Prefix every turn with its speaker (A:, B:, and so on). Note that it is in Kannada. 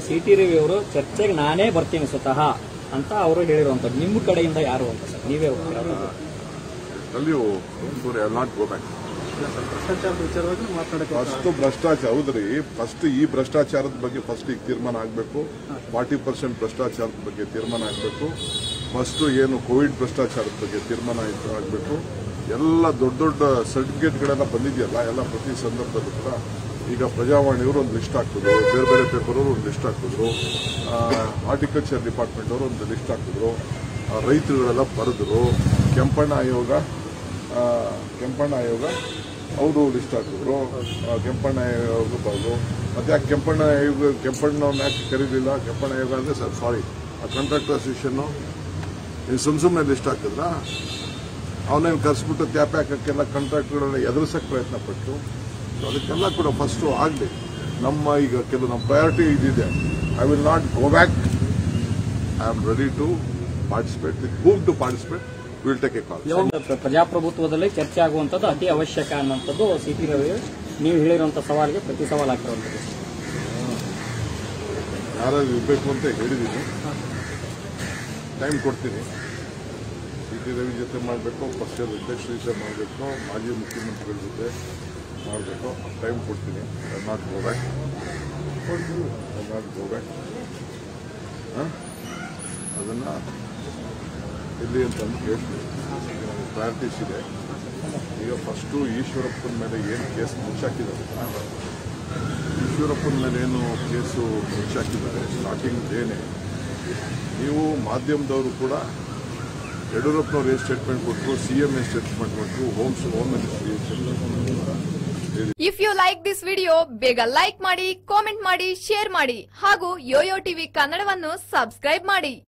A: ಸಿ ಟಿ ರವಿ ಅವರು ಚರ್ಚೆಗೆ ನಾನೇ ಬರ್ತೀನಿ ಸ್ವತಃ ಅಂತ ಅವರು ಹೇಳಿರುವಂತದ್ದು ನಿಮ್ಮ ಕಡೆಯಿಂದ ಯಾರು ಅಂತ ಸರ್ ನೀವೇ ಹೋಗ್ತೀರಾ
B: ಅಲ್ಲಿ ಸೂರ್ಯ ನಾಟ್ ಗೋ ಬ್ಯಾಕ್
C: ಭ್ರಷ್ಟಾಚಾರದ ವಿಚಾರವಾಗಿ ಮಾತನಾಡಕ್ಕೆ
B: ಫಸ್ಟ್ ಭ್ರಷ್ಟಾಚಾರ ಹೌದ್ರಿ ಫಸ್ಟ್ ಈ ಭ್ರಷ್ಟಾಚಾರದ ಬಗ್ಗೆ ಫಸ್ಟ್ ಈಗ ತೀರ್ಮಾನ ಆಗಬೇಕು ಫಾರ್ಟಿ ಪರ್ಸೆಂಟ್ ಭ್ರಷ್ಟಾಚಾರದ ಬಗ್ಗೆ ತೀರ್ಮಾನ ಆಗಬೇಕು ಫಸ್ಟ್ ಏನು ಕೋವಿಡ್ ಭ್ರಷ್ಟಾಚಾರದ ಬಗ್ಗೆ ತೀರ್ಮಾನ ಆಗಬೇಕು ಎಲ್ಲ ದೊಡ್ಡ ದೊಡ್ಡ ಸರ್ಟಿಫಿಕೇಟ್ಗಳೆಲ್ಲ ಬಂದಿದೆಯಲ್ಲ ಎಲ್ಲ ಪ್ರತಿ ಸಂದರ್ಭದಲ್ಲೂ ಕೂಡ ಈಗ ಪ್ರಜಾವಾಣಿಯವರು ಒಂದು ಲಿಸ್ಟ್ ಹಾಕಿದ್ರು ಬೇರೆ ಬೇರೆ ಪೇಪರ್ ಅವರು ಒಂದು ಲಿಸ್ಟ್ ಹಾಕಿದ್ರು ಹಾರ್ಟಿಕಲ್ಚರ್ ಡಿಪಾರ್ಟ್ಮೆಂಟ್ ಅವರು ಒಂದು ಲಿಸ್ಟ್ ಹಾಕಿದ್ರು ಆ, ರೈತರುಗಳೆಲ್ಲ ಬರೆದ್ರು ಕೆಂಪಣ್ಣ ಆಯೋಗ ಆ, ಕೆಂಪಣ್ಣ ಆಯೋಗ ಅವರು ಲಿಸ್ಟ್ ಹಾಕಿದ್ರು ಆ, ಕೆಂಪಣ್ಣ ಆಯೋಗ ಬರೆದು ಮತ್ತೆ ಯಾಕೆ ಕೆಂಪಣ್ಣ ಆಯೋಗ ಕೆಂಪಣ್ಣವ್ರನ್ನ ಯಾಕೆ ಕರೀಲಿಲ್ಲ ಕೆಂಪಣ್ಣ ಆಯೋಗ ಅಂದ್ರೆ ಸರ್ ಸಾರಿ ಆ ಕಾಂಟ್ರಾಕ್ಟರ್ ಅಸೋಸಿಯೇಷನ್ ನೀವು ಸುಮ್ ಸುಮ್ಮನೆ ಲಿಸ್ಟ್ ಹಾಕಿದ್ರಾ ಅವನೇನು ಕರ್ಸ್ಬಿಟ್ಟು ತ್ಯಾಪ ಹಾಕಕ್ಕೆಲ್ಲ ಕಾಂಟ್ರಾಕ್ಟ್ಗಳನ್ನ ಎದುರಿಸಕ್ಕೆ ಪ್ರಯತ್ನ ಪಟ್ಟು ಸೊ ಅದಕ್ಕೆಲ್ಲ ಕೂಡ ಫಸ್ಟು ಆಗಲಿ ನಮ್ಮ ಈಗ ಕೆಲವು ನಮ್ಮ ಪ್ರಯಾರಿಟಿ ಇದಿದೆ I will not go back I am ready to participate with whom to participate will take a call
A: ಪ್ರ- ಪ್ರಜಾಪ್ರಭುತ್ವದಲ್ಲಿ ಚರ್ಚೆ ಆಗುವಂತದ್ದು ಅತಿ ಅವಶ್ಯಕ ಅನ್ನುವಂಥದ್ದು ಸಿ ಟಿ ರವಿ ನೀವು ಹೇಳಿರುವಂತ ಸವಾಲಿಗೆ ಪ್ರತಿ ಸವಾಲ್ ಆಗ್ತಿರುವಂಥದ್ದು
B: ಯಾರಾದ್ರು ಇರಬೇಕು ಅಂತ ಹೇಳಿದ್ದೀನಿ ಟೈಮ್ ಕೊಡ್ತೀನಿ ಸಿ ಟಿ ರವಿ ಜೊತೆ ಮಾಡಬೇಕು ಪಕ್ಷದ ಅಧ್ಯಕ್ಷರ ಜೊತೆ ಮಾಡಬೇಕು ಮಾಜಿ ಮುಖ್ಯಮಂತ್ರಿಗಳ ಜೊತೆ ಮಾಡಬೇಕು ಟೈಮ್ ಕೊಡ್ತೀನಿ not go back not go back ಅದನ್ನು ಇಲ್ಲಿ ಅಂತಂದು ಹೇಳ್ತೀನಿ ಈಗ ನಮಗೆ ಪ್ರಾಕ್ಟೀಸ್ ಇದೆ ಈಗ ಫಸ್ಟು ಈಶ್ವರಪ್ಪನ ಮೇಲೆ ಏನು ಕೇಸ್ ಮುಚ್ಚಾಕಿದ್ದಾರೆ ಈಶ್ವರಪ್ಪನ ಮೇಲೆ ಏನು ಕೇಸು ಮುಚ್ಚಾಕಿದ್ದಾರೆ ಸ್ಟಾರ್ಟಿಂಗ್ ಡೇನೆ ನೀವು ಮಾಧ್ಯಮದವರು ಕೂಡ ಯಡಿಯೂರಪ್ಪನವ್ರು ಏನು ಸ್ಟೇಟ್ಮೆಂಟ್ ಕೊಟ್ಟರು ಸಿ ಎಂ ಏನು ಸ್ಟೇಟ್ಮೆಂಟ್ ಕೊಟ್ಟರು ಹೋಮ್ ಹೋಮ್ ಮಿನಿಸ್ಟ್ರಿ ಹೇಳಿ
D: if you like this video ಬೇಗ ಲೈಕ್ ಮಾಡಿ ಕಾಮೆಂಟ್ ಮಾಡಿ ಶೇರ್ ಮಾಡಿ ಹಾಗೂ ಯೋಯೋ ಟಿವಿ ಕನ್ನಡವನ್ನು ಸಬ್ಸ್ಕ್ರೈಬ್ ಮಾಡಿ